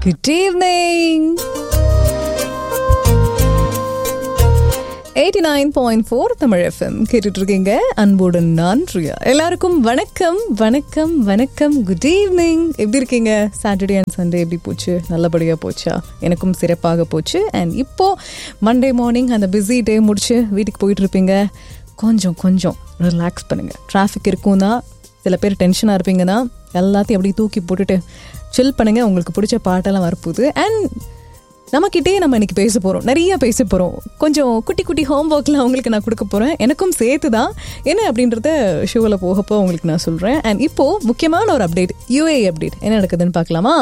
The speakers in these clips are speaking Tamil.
Good evening. 89.4 தமிழ் எஃப்எம் கேட்டுட்டு இருக்கீங்க அன்புடன் நான் ரியா எல்லாருக்கும் வணக்கம் வணக்கம் வணக்கம் குட் ஈவினிங் எப்படி இருக்கீங்க சாட்டர்டே அண்ட் சண்டே எப்படி போச்சு நல்லபடியாக போச்சா எனக்கும் சிறப்பாக போச்சு அண்ட் இப்போ மண்டே மார்னிங் அந்த பிஸி டே முடிச்சு வீட்டுக்கு போயிட்டு இருப்பீங்க கொஞ்சம் கொஞ்சம் ரிலாக்ஸ் பண்ணுங்க டிராஃபிக் இருக்கும் தான் சில பேர் டென்ஷனாக இருப்பீங்கன்னா எல்லாத்தையும் அப்படியே தூக்கி போட்டுட்டு சில் பண்ணுங்க உங்களுக்கு பிடிச்ச பாட்டெல்லாம் வரப்போகுது அண்ட் நம்மக்கிட்டே நம்ம இன்னைக்கு பேச போகிறோம் நிறைய பேச போகிறோம் கொஞ்சம் குட்டி குட்டி ஹோம் ஒர்க்லாம் உங்களுக்கு நான் கொடுக்க போகிறேன் எனக்கும் சேர்த்து தான் என்ன அப்படின்றத ஷோவில் போகப்போ உங்களுக்கு நான் சொல்கிறேன் அண்ட் இப்போது முக்கியமான ஒரு அப்டேட் யூஏ அப்டேட் என்ன நடக்குதுன்னு பார்க்கலாமா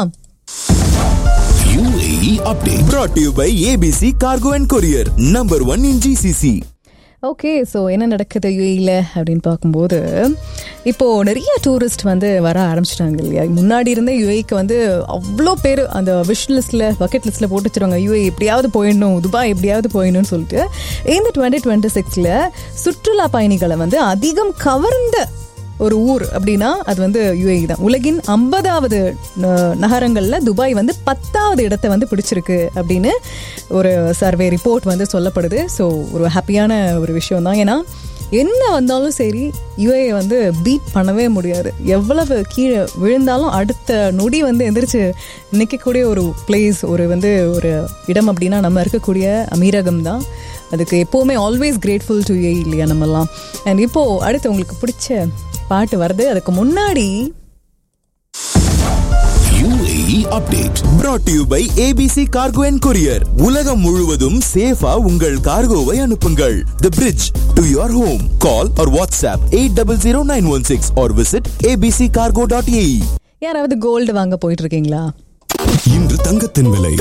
UAE update brought to you by ABC Cargo and Courier, number one in GCC. Okay so என்ன நடக்குது யூஏயில் அப்படின்னு பார்க்கும்போது இப்போது நிறைய டூரிஸ்ட் வந்து வர ஆரம்பிச்சிட்டாங்க இல்லையா முன்னாடி இருந்தே யூஏக்கு வந்து அவ்வளோ பேர் அந்த விஷ் லிஸ்ட்டில் பக்கெட் லிஸ்ட்டில் போட்டு வச்சிருவாங்க யூஏ எப்படியாவது போயிடணும் துபாய் எப்படியாவது போயிடணும்னு சொல்லிட்டு இந்த டுவெண்ட்டி டுவெண்ட்டி சிக்ஸில் சுற்றுலா பயணிகளை வந்து அதிகம் கவர்ந்த ஒரு ஊர் அப்படின்னா அது வந்து யுஏஇ தான் உலகின் ஐம்பதாவது நகரங்களில் துபாய் வந்து பத்தாவது இடத்தை வந்து பிடிச்சிருக்கு அப்படின்னு ஒரு சர்வே ரிப்போர்ட் வந்து சொல்லப்படுது ஸோ ஒரு ஹாப்பியான ஒரு விஷயம் தான் ஏன்னா என்ன வந்தாலும் சரி யுஏ வந்து பீட் பண்ணவே முடியாது எவ்வளவு கீழே விழுந்தாலும் அடுத்த நொடி வந்து எந்திரிச்சு நிற்கக்கூடிய ஒரு பிளேஸ் ஒரு வந்து ஒரு இடம் அப்படின்னா நம்ம இருக்கக்கூடிய அமீரகம் தான் அதுக்கு எப்போவுமே ஆல்வேஸ் கிரேட்ஃபுல் டு ஏ இல்லையா நம்மலாம் அண்ட் இப்போது அடுத்து உங்களுக்கு பிடிச்ச பாட்டு வருது அதுக்கு முன்னாடி UAE update brought to you by ABC Cargo and Courier. உலகம் முழுவதும் சேஃபா உங்கள் கார்கோவை அனுப்புங்கள். The bridge to your home. Call or WhatsApp 800916 or visit abccargo.ae. யாராவது கோல்டு வாங்க போயிட்டு இருக்கீங்களா இன்று தங்கத்தின் விலை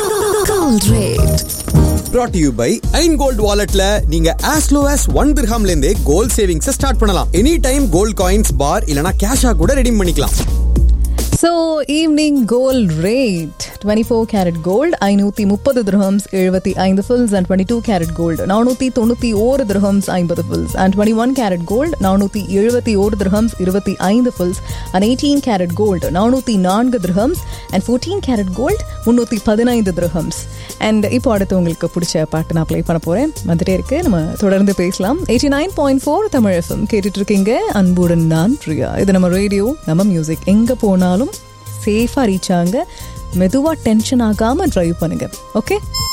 brought to you by ஐன் கோல்ட் வாலெட்ல நீங்க as low as ஒன் திர்ஹாம்ல இருந்தே கோல்ட் சேவிங்ஸ் ஸ்டார்ட் பண்ணலாம் any time gold coins bar இல்லனா கேஷா கூட ரெடீம் பண்ணிக்கலாம் so evening gold rate twenty four carat gold ஐநூற்றி முப்பது திரஹம்ஸ் எழுபத்தி ஐந்து fils and twenty two carat gold நானூற்றி தொண்ணூற்றி ஓரு திரஹம்ஸ் ஐம்பது fils and twenty one carat gold நானூற்றி எழுபத்தி ஓரு திரஹம்ஸ் இருபத்தி ஐந்து fils and eighteen carat gold நானூற்றி நான்கு dirhams and fourteen carat gold முந்நூற்றி பதினைந்து திரஹம்ஸ் அண்ட் இப்போ அடுத்து உங்களுக்கு பிடிச்ச பாட்டு நான் ப்ளே பண்ண போகிறேன் வந்துட்டே இருக்கு நம்ம தொடர்ந்து பேசலாம் eighty nine point four Tamil FM கேட்டுட்டு இருக்கீங்க அன்புடன் நான் பிரியா இது நம்ம ரேடியோ நம்ம மியூசிக் எங்கே போனாலும் சேஃபாக ரீச் ஆங்க மெதுவாக டென்ஷன் ஆகாமல் ட்ரைவ் பண்ணுங்க ஓகே